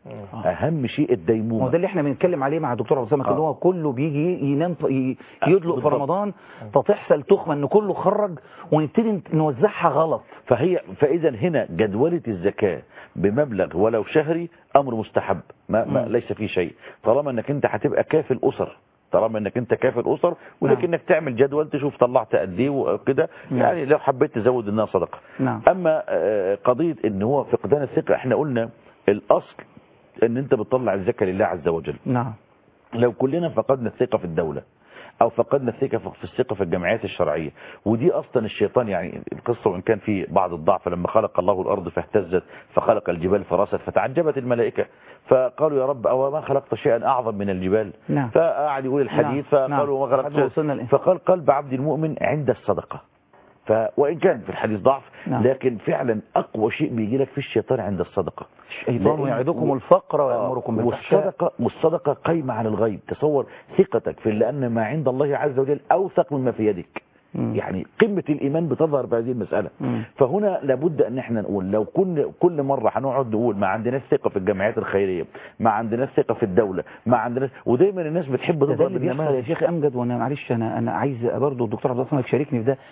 أهم شيء ما هو الديمومة ده اللي احنا بنتكلم عليه مع الدكتور عبد السلام آه. ان هو كله بيجي ينام ف- ي- يدلق في بالضبط. رمضان فتحصل تخمه ان كله خرج ونبتدي نوزعها غلط فهي فإذا هنا جدولة الزكاة بمبلغ ولو شهري أمر مستحب ما, ما مم. ليس فيه شيء طالما أنك أنت هتبقى كافي الأسر طالما انك انت كافي الاسر ولكن انك تعمل جدول تشوف طلعت قد ايه وكده نعم. يعني لو حبيت تزود انها صدقه نعم اما آه، قضيه ان هو فقدان الثقه احنا قلنا الاصل ان انت بتطلع الزكاه لله عز وجل نعم لو كلنا فقدنا الثقة في الدولة او فقدنا الثقة في الثقة في الجمعيات الشرعية ودي اصلا الشيطان يعني القصة وان كان في بعض الضعف لما خلق الله الارض فاهتزت فخلق الجبال فرست فتعجبت الملائكة فقالوا يا رب او ما خلقت شيئا اعظم من الجبال نعم فقعد يقول الحديث نعم. فقالوا ما نعم. لحد ما خلقت وصلنا لإيه؟ فقال قلب عبد المؤمن عند الصدقة ف وان كان في الحديث ضعف نعم. لكن فعلا اقوى شيء بيجي لك في الشيطان عند الصدقة الشيطان لأن- يعدكم الفقر ويأمركم بالفحشاء والصدقة والصدقة قايمة على الغيب تصور ثقتك في لأن ما عند الله عز وجل أوثق مما في يدك مم. يعني قمة الإيمان بتظهر بهذه المسألة مم. فهنا لابد أن احنا نقول لو كل كل مرة هنقعد نقول ما عندناش ثقة في الجمعيات الخيرية ما عندناش ثقة في الدولة ما عندناش ودايما الناس بتحب ده, ده تضرب اللي بيحصل يا النماذج شيخ امجد وانا معلش انا انا عايز برضه الدكتور عبد الصمد يشاركني في ده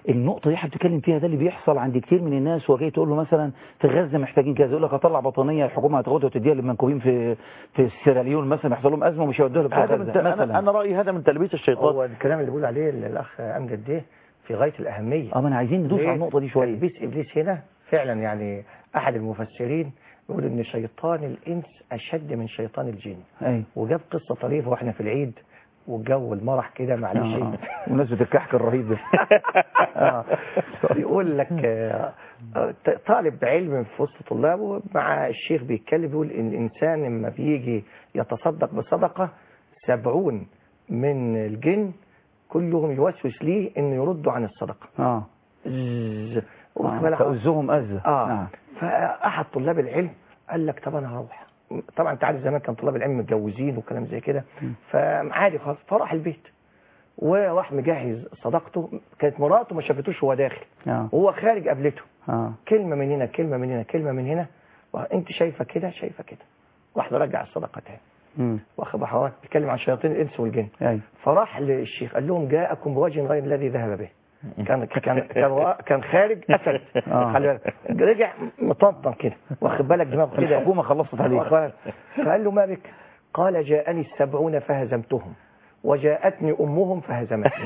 النقطة دي حضرتك بتتكلم فيها ده اللي بيحصل عند كتير من الناس وجاي تقول له مثلا في غزة محتاجين كذا يقول لك هطلع بطانية الحكومة هتاخدها وتديها للمنكوبين في في سيراليون مثلا يحصل لهم أزمة ومش هيودوها لبتوع هذا من غزة أنا, مثلا أنا رأيي هذا من تلبيس الشيطان هو الكلام اللي بيقول عليه الاخ امجد ده في غايه الاهميه اه ما انا عايزين ندوس ليه؟ على النقطة دي شوية تلبيس ابليس هنا فعلا يعني احد المفسرين يقول ان شيطان الانس اشد من شيطان الجن اي وجاب قصه طريفه واحنا في العيد والجو المرح كده معلش آه. بمناسبة الكحك الرهيب ده آه. يقول لك آه، آه، طالب علم في وسط طلابه مع الشيخ بيتكلم بيقول ان الانسان لما بيجي يتصدق بصدقه سبعون من الجن كلهم يوسوس ليه انه يردوا عن الصدقه اه ز- واخد آه، بالك؟ تؤذهم أذى اه نعم فاحد طلاب العلم قال لك طب انا هروح طبعا انت عارف زمان كان طلاب العلم متجوزين وكلام زي كده فعادي خالص فراح البيت وراح مجهز صداقته كانت مراته ما شافتوش وهو داخل اه وهو خارج قابلته اه كلمه من هنا كلمه من هنا كلمه من هنا انت شايفه كده شايفه كده راح رجع الصدقه تاني امم واخد بال حضرتك بيتكلم عن شياطين الانس والجن اي فراح للشيخ قال لهم جاءكم بوجه غير الذي ذهب به كان كان كان, كان خارج اسد آه. خلي بالك رجع مطنطن كده واخد بالك دماغه كده الحكومة خلصت عليه واخد بالك؟ فقال له ما بك قال جاءني السبعون فهزمتهم وجاءتني امهم فهزمتني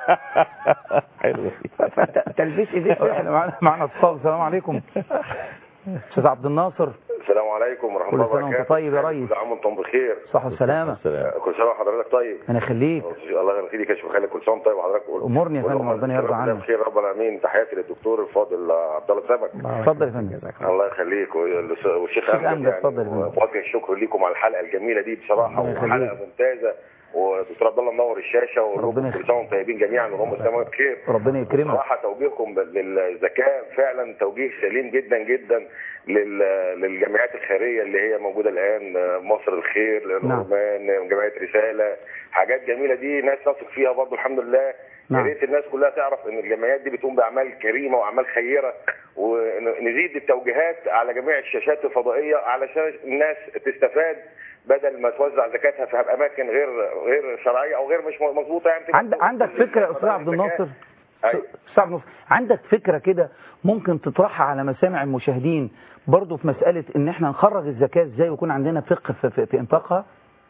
حلو فتلبيس ايديه احنا معانا معانا اتصال السلام عليكم استاذ عبد الناصر السلام عليكم ورحمه كل الله سنة وأنت وبركاته طيب يا ريس. كل عام وانتم بخير صح والسلامة السلام كل سنه وحضرتك طيب انا خليك الله يخليك يا شيخ خالد كل سنه وانت طيب وحضرتك أمورني يا فندم، ربنا يرضى عنك. بخير رب العالمين تحياتي للدكتور الفاضل عبد الله سمك اتفضل يا فندم الله يخليك والس- والشيخ الشيخ امجد أمجد، يعني اتفضل يا فندم. ووجه الشكر ليكم على الحلقه الجميله دي بصراحه الله يخليك. وحلقه ممتازه ودكتور عبد الله منور الشاشه ربنا ولكم كل سنه وانتم طيبين جميعا وهم سنه بخير ربنا يكرمك بصراحة توجيهكم للزكاة فعلا توجيه سليم جدا جدا لل- للجمعيات الخيرية اللي هي موجودة الآن مصر الخير الأورمان جمعية رسالة حاجات جميلة دي ناس نثق فيها برضو الحمد لله يا نعم. ريت الناس كلها تعرف ان الجمعيات دي بتقوم باعمال كريمه واعمال خيره ونزيد التوجيهات على جميع الشاشات الفضائيه علشان الناس تستفاد بدل ما توزع زكاتها في اماكن غير غير شرعيه او غير مش مظبوطه يعني عند عندك فكرة يا استاذ عبد الناصر أيوة. استاذ عبد الناصر عندك فكرة كده ممكن تطرحها على مسامع المشاهدين برضو في مسألة ان احنا نخرج الزكاة ازاي ويكون عندنا فقه في, في, في انفاقها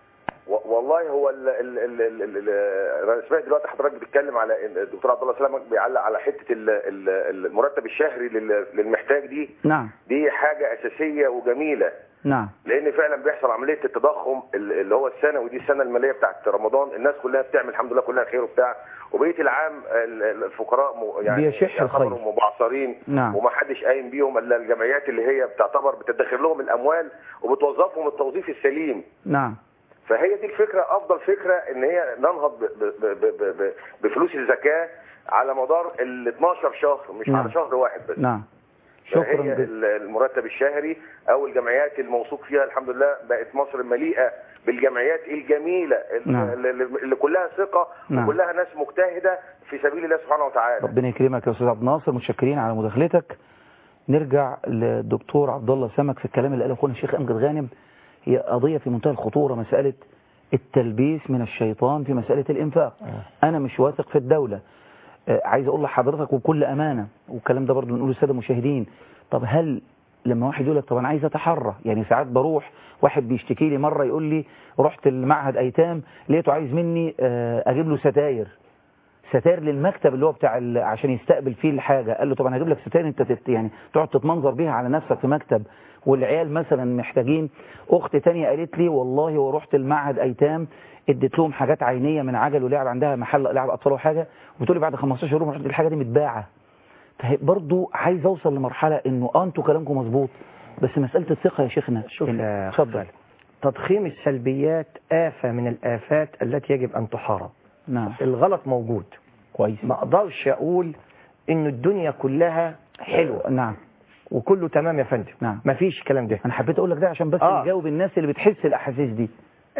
و- والله هو ال ال ال ال ال ال انا سمعت دلوقتي حضرتك بتتكلم على إن الدكتور عبد الله سلامك بيعلق على حته ال- ال- المرتب الشهري لل- للمحتاج دي نعم دي حاجه اساسيه وجميله نعم لان فعلا بيحصل عمليه التضخم ال- اللي هو السنوي دي السنه الماليه بتاعت رمضان الناس كلها بتعمل الحمد لله كلها خير وبتاع وبقيه العام ال- ال- الفقراء م- يعني بيشح الخير. يعتبروا مبعثرين نعم. ومحدش قايم بيهم الا الجمعيات اللي هي بتعتبر بتدخر لهم الاموال وبتوظفهم التوظيف السليم نعم فهي دي الفكره افضل فكره ان هي ننهض ب- ب- ب- ب- ب- بفلوس الزكاه على مدار ال 12 شهر مش نعم. على شهر واحد بس نعم فهي شكرا جدا ال- المرتب الشهري او الجمعيات الموثوق فيها الحمد لله بقت مصر مليئه بالجمعيات الجميله ال- نعم. اللي اللي كلها ثقه نعم. وكلها ناس مجتهده في سبيل الله سبحانه وتعالى ربنا يكرمك يا استاذ عبد الناصر متشكرين على مداخلتك نرجع للدكتور عبد الله سمك في الكلام اللي قاله اخونا الشيخ امجد غانم هي قضيه في منتهى الخطوره مساله التلبيس من الشيطان في مساله الانفاق انا مش واثق في الدوله آه، عايز اقول لحضرتك وبكل امانه والكلام ده برضه بنقوله للساده المشاهدين طب هل لما واحد يقول لك طب انا عايز اتحرى يعني ساعات بروح واحد بيشتكي لي مره يقول لي رحت المعهد ايتام لقيته عايز مني آه، اجيب له ستاير ستاير للمكتب اللي هو بتاع ال- عشان يستقبل فيه الحاجه قال له طب انا هجيب لك ستاير انت تت يعني تقعد تتمنظر بيها على نفسك في مكتب والعيال مثلا محتاجين اخت تانية قالت لي والله ورحت المعهد ايتام اديت لهم حاجات عينيه من عجل ولعب عندها محل لعب اطفال وحاجه وبتقول لي بعد 15 يوم رحت الحاجه دي متباعه فهي برضو عايز اوصل لمرحله انه اه انتوا كلامكم مظبوط بس مساله الثقه يا شيخنا شوف إن- يا اتفضل تضخيم السلبيات آفة من الآفات التي يجب أن تحارب نعم الغلط موجود كويس ما أقدرش أقول إن الدنيا كلها حلوة نعم وكله تمام يا فندم نعم. مفيش الكلام ده انا حبيت اقول لك ده عشان بس آه. نجاوب الناس اللي بتحس الاحاسيس دي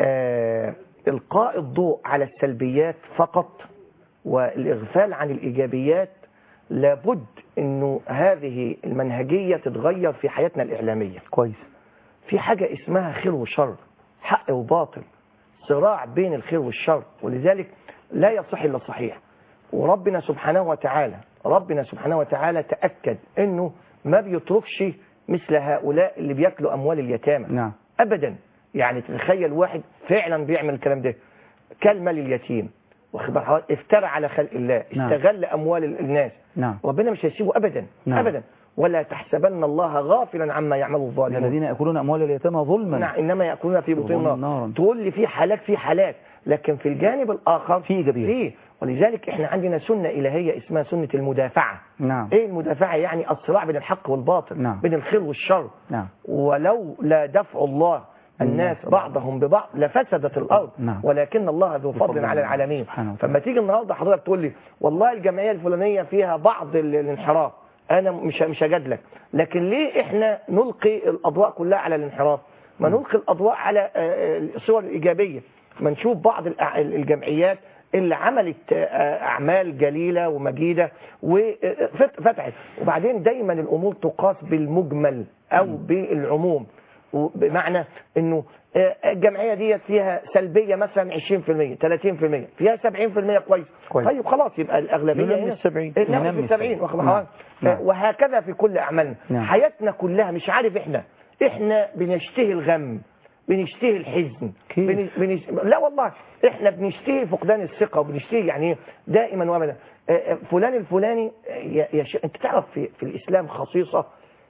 آه إلقاء الضوء على السلبيات فقط والإغفال عن الإيجابيات لابد أنه هذه المنهجية تتغير في حياتنا الإعلامية كويس في حاجة اسمها خير وشر حق وباطل صراع بين الخير والشر ولذلك لا يصح إلا الصحيح وربنا سبحانه وتعالى ربنا سبحانه وتعالى تأكد انه ما بيتركش مثل هؤلاء اللي بياكلوا اموال اليتامى نعم ابدا يعني تتخيل واحد فعلا بيعمل الكلام ده كل مال اليتيم واخد بال حضرتك؟ افترى على خلق الله نعم. استغل اموال ال- الناس نعم ربنا مش هيسيبه ابدا نعم. ابدا ولا تحسبن الله غافلا عما يعمل الظالمون الذين يأكلون أموال اليتامى ظلما نعم انما ياكلون في بطون يظلمون النار نارا. تقول لي في حالات في حالات لكن في الجانب الاخر في إيجابيات. في ولذلك احنا عندنا سنه الهيه اسمها سنه المدافعه نعم ايه المدافعه يعني الصراع بين الحق والباطل نعم. بين الخير والشر نعم ولو لا دفع الله الناس بعضهم ببعض لفسدت الارض نعم. ولكن الله ذو فضل على العالمين سبحانه وتعالى. فما تيجي النهارده حضرتك تقول لي والله الجمعيه الفلانيه فيها بعض ال- الانحراف انا مش مش هجادلك لكن ليه احنا نلقي الاضواء كلها على الانحراف ما نلقي الاضواء على آه، آه، الصور الايجابيه ما نشوف بعض الأع- الجمعيات اللي عملت آه، اعمال جليله ومجيده وفتحت وبعدين دايما الامور تقاس بالمجمل او بالعموم بمعنى انه آه، الجمعيه ديت فيها سلبيه مثلا 20% 30% فيها 70% كويس كويس. طيب خلاص يبقى الاغلبيه ننمي هنا السبعين. ننمي ننمي في السبعين السبعين. واخد نعم. بالك؟ نعم. آه، وهكذا في كل اعمالنا نعم. حياتنا كلها مش عارف احنا احنا بنشتهي الغم بنشتهي الحزن كيف؟ بن... بنش... لا والله احنا بنشتهي فقدان الثقه وبنشتهي يعني ايه دائما وابدا آه، آه، فلان الفلاني آه، يا يا ش... انت تعرف في, في الاسلام خصيصه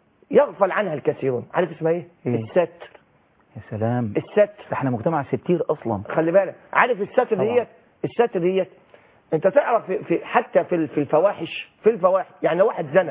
يغفل عنها الكثيرون عارف اسمها ايه؟ إيه؟ الستر يا سلام الستر احنا مجتمع ستير أصلا خلي بالك عارف الستر طبعا. ديت الستر ديت انت تعرف في, في حتى في ال- في الفواحش في الفواحش يعني لو واحد زنى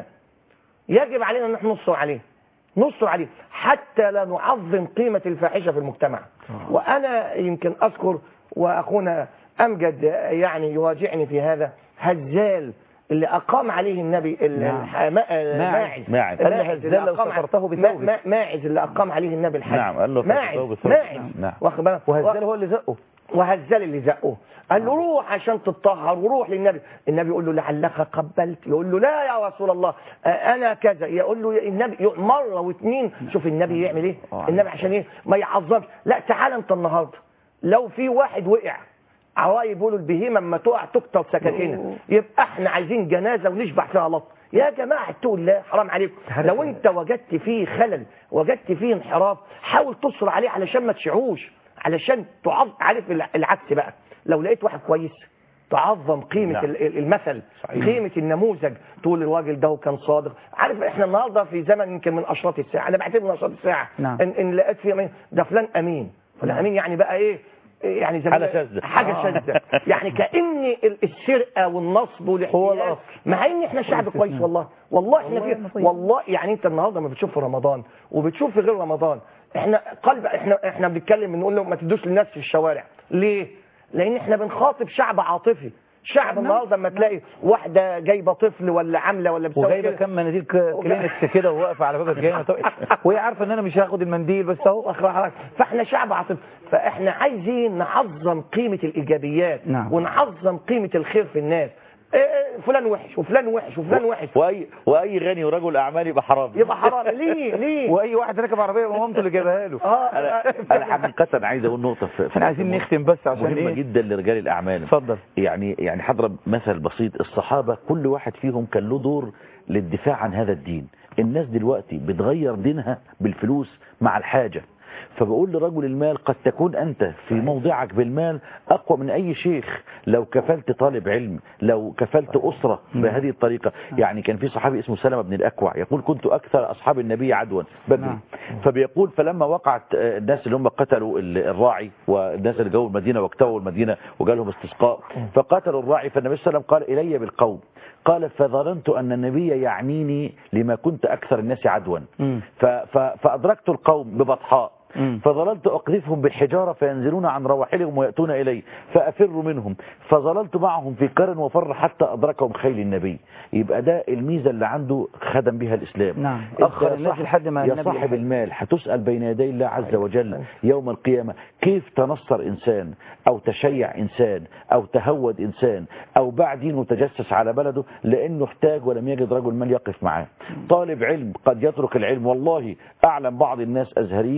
يجب علينا ان احنا نصر عليه نصر عليه حتى لا نعظم قيمة الفاحشة في المجتمع وأنا يمكن أذكر وأخونا أمجد يعني يواجعني في هذا هزال اللي أقام عليه النبي ال- نعم. الح- ما- ماعز. ماعز قال له ماعز اللي هزال لو أقام سترته عليه- بثوبك. ما- ما- ماعز اللي أقام عليه النبي الحج نعم، قال له ماعز سترته بثوبك. ماعز نعم. واخد بالك وهزال هو اللي زقه وهزال اللي زقه قال له روح عشان تتطهر وروح للنبي النبي يقول له لعلك قبلت يقول له لا يا رسول الله آه، انا كذا يقول له النبي يقول مره واثنين شوف النبي يعمل ايه النبي عشان ايه ما يعظمش لا تعال انت النهارده لو في واحد وقع عوايب يقولوا البهيمه اما تقع تكتر سكاكينها يبقى احنا عايزين جنازه ونشبع فيها لط يا جماعه اتقوا الله حرام عليكم لو انت وجدت فيه خلل وجدت فيه انحراف حاول تصر عليه علشان ما تشعوش علشان تعظم عارف الع- العكس بقى لو لقيت واحد كويس تعظم قيمة نعم. ال- ال- المثل صحيح. قيمة النموذج تقول الراجل ده كان صادق عارف احنا النهارده في زمن يمكن من اشراط الساعة انا بعتبر من اشراط الساعة نعم. ان, إن لقيت فيه أمين ده فلان امين فلان امين يعني بقى ايه إيه يعني زي ما- حالة شاذة. حاجة آه. شاذة يعني كأن ال- السرقة والنصب والاحتيال مع ان احنا شعب كويس والله والله احنا والله في نصيب. والله يعني انت النهارده ما بتشوف في رمضان وبتشوف في غير رمضان احنا قلب احنا احنا بنتكلم بنقول له ما تدوش للناس في الشوارع ليه لان احنا بنخاطب شعب عاطفي شعب النهارده لما تلاقي واحده جايبه طفل ولا عامله ولا بتسوي وجايبه كده كام مناديل ك- كلينكس كده وواقفه على باب الجامع وهي عارفه ان انا مش هاخد المنديل بس اهو واخد بالك؟ فاحنا شعب عاطفي فاحنا عايزين نعظم قيمه الايجابيات نعم. ونعظم قيمه الخير في الناس إيه إيه فلان وحش وفلان وحش وفلان وحش واي واي غني ورجل اعمال يبقى حرام يبقى حرام ليه ليه واي واحد راكب عربيه ومامته اللي جايبها له اه انا انا حقيقه عايز اقول نقطه في في احنا عايزين نختم بس عشان مهمه ايه جدا لرجال الاعمال اتفضل يعني يعني هضرب مثل بسيط الصحابه كل واحد فيهم كان له دور للدفاع عن هذا الدين الناس دلوقتي بتغير دينها بالفلوس مع الحاجه فبقول لرجل المال قد تكون أنت في موضعك بالمال أقوى من أي شيخ لو كفلت طالب علم لو كفلت أسرة بهذه الطريقة يعني كان في صحابي اسمه سلمة بن الأكوع يقول كنت أكثر أصحاب النبي عدوا بدري نعم. فبيقول فلما وقعت آه، الناس اللي هم قتلوا ال- الراعي والناس اللي جوا المدينة واكتووا المدينة وجالهم استسقاء فقتلوا الراعي فالنبي صلى الله عليه وسلم قال إلي بالقوم قال فظننت أن النبي يعنيني لما كنت أكثر الناس عدوا مم. ف- ف- فأدركت القوم ببطحاء مم. فظللت أقذفهم بالحجارة فينزلون عن رواحلهم ويأتون إلي فأفر منهم فظللت معهم في قرن وفر حتى أدركهم خيل النبي يبقى ده الميزة اللي عنده خدم بها الإسلام نعم. أنت أخر يا الناس صاحب- لحد ما يا النبي صاحب يحب. المال هتسأل بين يدي الله عز وجل يوم القيامة كيف تنصر إنسان أو تشيع إنسان أو تهود إنسان أو باع دينه وتجسس على بلده لأنه احتاج ولم يجد رجل مال يقف معاه طالب علم قد يترك العلم والله أعلم بعض الناس أزهريين كانوا شغالين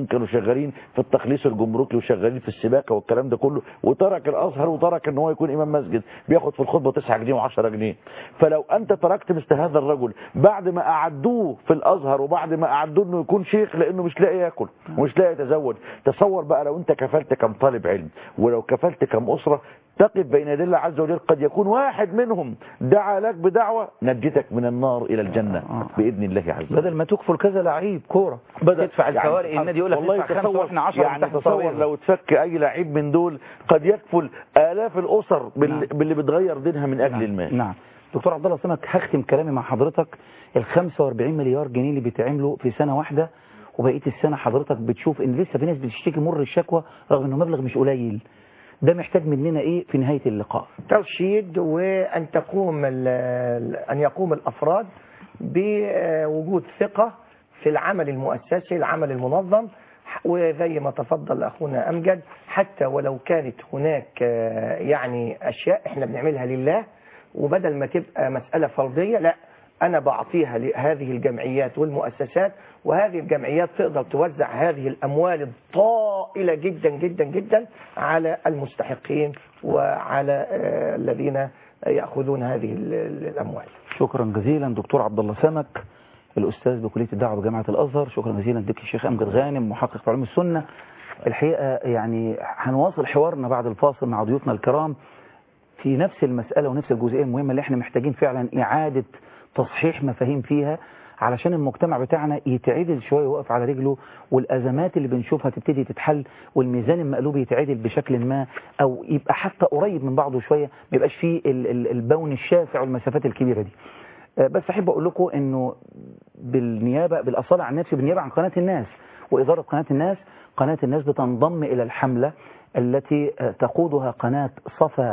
وشغالين في التخليص الجمركي وشغالين في السباكه والكلام ده كله وترك الازهر وترك ان هو يكون امام مسجد بياخد في الخطبه 9 جنيه و10 جنيه فلو انت تركت مثل هذا الرجل بعد ما اعدوه في الازهر وبعد ما اعدوه انه يكون شيخ لانه مش لاقي ياكل ومش لاقي يتزوج تصور بقى لو انت كفلت كم طالب علم ولو كفلت كم اسره تقف بين يدي الله عز وجل قد يكون واحد منهم دعا لك بدعوه نجتك من النار الى الجنه باذن الله عز وجل بدل ما تكفل كذا لعيب كوره تدفع الفوارق النادي يقول لك والله تدفع خمسة تصور واحنا 10 يعني تصور لو تفك اي لعيب من دول قد يكفل الاف الاسر بال- باللي بتغير دينها من اجل المال نعم دكتور عبد الله سمك هختم كلامي مع حضرتك ال 45 مليار جنيه اللي بيتعملوا في سنه واحده وبقيه السنه حضرتك بتشوف ان لسه في ناس بتشتكي مر الشكوى رغم انه مبلغ مش قليل ده محتاج مننا ايه في نهايه اللقاء ترشيد وأن تقوم ال- ال- أن يقوم الأفراد بوجود ثقة في العمل المؤسسي العمل المنظم وزي ما تفضل أخونا أمجد حتى ولو كانت هناك آه، يعني أشياء إحنا بنعملها لله وبدل ما تبقى مسألة فردية لا أنا بعطيها لهذه الجمعيات والمؤسسات وهذه الجمعيات تقدر توزع هذه الأموال الطائلة جدا جدا جدا على المستحقين وعلى آه، الذين يأخذون هذه ال- ال- الأموال شكرا جزيلا دكتور عبد الله سمك الاستاذ بكليه الدعوه بجامعه الازهر شكرا جزيلا لك الشيخ امجد غانم محقق في علوم السنه الحقيقه يعني هنواصل حوارنا بعد الفاصل مع ضيوفنا الكرام في نفس المساله ونفس الجزئيه المهمه اللي احنا محتاجين فعلا اعاده تصحيح مفاهيم فيها علشان المجتمع بتاعنا يتعدل شويه ويقف على رجله والازمات اللي بنشوفها تبتدي تتحل والميزان المقلوب يتعدل بشكل ما او يبقى حتى قريب من بعضه شويه ما يبقاش فيه ال- ال- البون الشاسع والمسافات الكبيره دي آه، بس احب اقول لكم انه بالنيابه بالاصاله عن نفسي بالنيابه عن قناه الناس واداره قناه الناس قناه الناس بتنضم الى الحمله التي آه، تقودها قناه صفا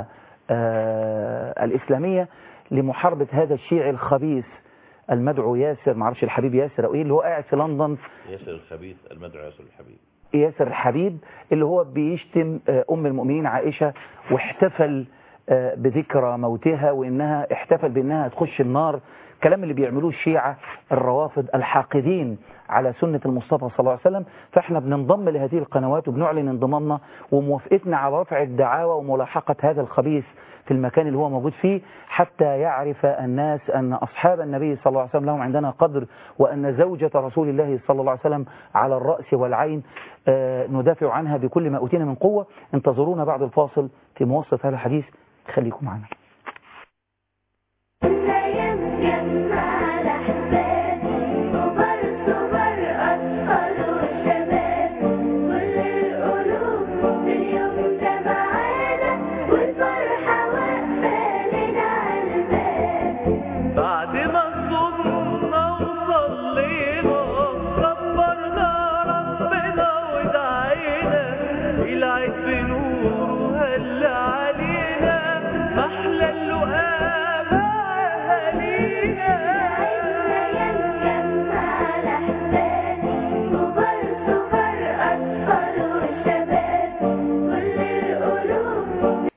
آه، الاسلاميه لمحاربه هذا الشيعي الخبيث المدعو ياسر معرفش الحبيب ياسر او ايه اللي هو قاعد في لندن ياسر الخبيث المدعو ياسر الحبيب ياسر الحبيب اللي هو بيشتم آه، أم المؤمنين عائشة واحتفل آه، بذكرى موتها وإنها احتفل بأنها تخش النار كلام اللي بيعملوه الشيعة الروافض الحاقدين على سنة المصطفى صلى الله عليه وسلم فاحنا بننضم لهذه القنوات وبنعلن انضمامنا وموافقتنا على رفع الدعاوى وملاحقة هذا الخبيث في المكان اللي هو موجود فيه حتى يعرف الناس أن أصحاب النبي صلى الله عليه وسلم لهم عندنا قدر وأن زوجة رسول الله صلى الله عليه وسلم على الرأس والعين آه، ندافع عنها بكل ما أوتينا من قوة انتظرونا بعد الفاصل في مواصلة هذا الحديث خليكم معنا